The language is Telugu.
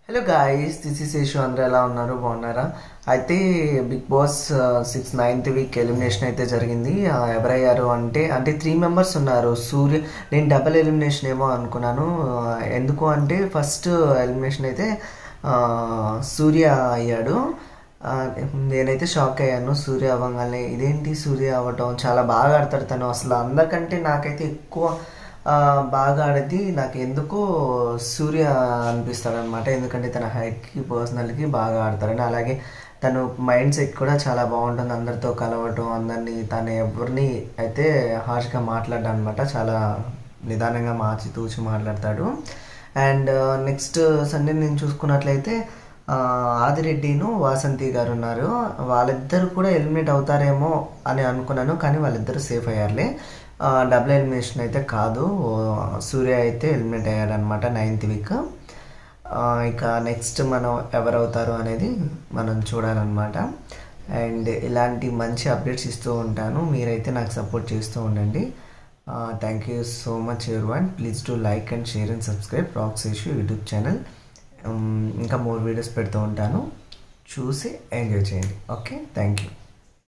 hello guys this is Yashu అందరూ ఎలా ఉన్నారు బాగున్నారా అయితే Bigg Boss six ninth week elimination అయితే జరిగింది ఆ, ఎవరయ్యారు అంటే అంటే త్రీ మెంబర్స్ ఉన్నారు సూర్య నేను డబల్ ఎలిమినేషన్ ఏమో అనుకున్నాను ఆ, ఎందుకు అంటే ఫస్ట్ ఎలిమినేషన్ అయితే ఆ, సూర్య అయ్యాడు ఆ, నేనైతే షాక్ అయ్యాను సూర్య అవ్వగానే ఇదేంటి సూర్య అవ్వటం చాలా బాగా ఆడతాడు తను అసలు అందరికంటే నాకైతే ఎక్కువ ఆ, బాగా ఆడేది నాకు ఎందుకో సూర్య అనిపిస్తాడు అనమాట ఎందుకంటే తన హైట్కి పర్సనల్కి బాగా ఆడతాడని అలాగే తను మైండ్ సెట్ కూడా చాలా బాగుంటుంది అందరితో కలవటం అందరినీ తను ఎవరిని అయితే హార్ష్గా మాట్లాడ్డా అనమాట చాలా నిదానంగా మార్చి తూచి మాట్లాడతాడు అండ్ నెక్స్ట్ సండే నేను చూసుకున్నట్లయితే ఆ, ఆదిరెడ్డిను వాసంతి గారు ఉన్నారు వాళ్ళిద్దరు కూడా ఎలిమినేట్ అవుతారేమో అని అనుకున్నాను కానీ వాళ్ళిద్దరు సేఫ్ అయ్యారులే ఆ, డబుల్ ఎలిమినేషన్ అయితే కాదు ఓ, సూర్య అయితే ఎలిమినేట్ అయ్యాడనమాట నైన్త్ వీక్ ఆ, ఇక నెక్స్ట్ మనం ఎవరవుతారు అనేది మనం చూడాలన్నమాట అండ్ ఇలాంటి మంచి అప్డేట్స్ ఇస్తూ ఉంటాను మీరైతే నాకు సపోర్ట్ చేస్తూ ఉండండి thank you so much everyone please to like and share and subscribe రాక్స్ ఇష్యూ యూట్యూబ్ ఛానల్ ఇంకా మోర్ వీడియోస్ పెడుతూ ఉంటాను చూసి ఎంజాయ్ చేయండి ఓకే థ్యాంక్ యూ